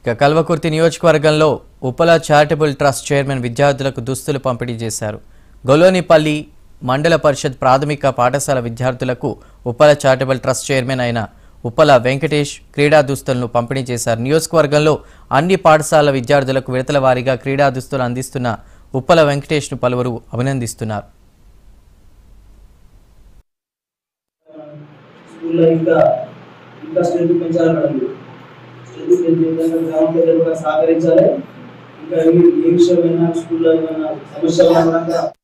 ఇక కల్వకుర్తి నియోజకవర్గంలో Uppala charitable trust chairman విద్యార్థులకు దుస్తులు పంపిణీ చేశారు గొలోనిపల్లి మండల పరిషత్ ప్రాథమిక పాఠశాల విద్యార్థులకు ఉప్పల చారిటబుల్ ట్రస్ట్ చైర్మన్ అయిన ఉప్పల వెంకటేష్ క్రీడా దుస్తులను పంపిణీ చేశారు నియోజకవర్గంలో అన్ని పాఠశాల విద్యార్థులకు విడతల వారీగా క్రీడా దుస్తులు అందిస్తున్న ఉప్పల వెంకటేష్ను పలువురు అభినందిస్తున్నారు స్కూల్లో ఇంకా ఇంకా స్ట్రెంత్ పెంచాలి మేడం మీరు స్ట్రెంత్ పెంచే విధంగా గ్రామ ప్రజలు కూడా సహకరించాలి ఇంకా ఏ ఏ విషయమైనా స్కూల్లో ఏమైనా సమస్యలు ఉన్నా కూడా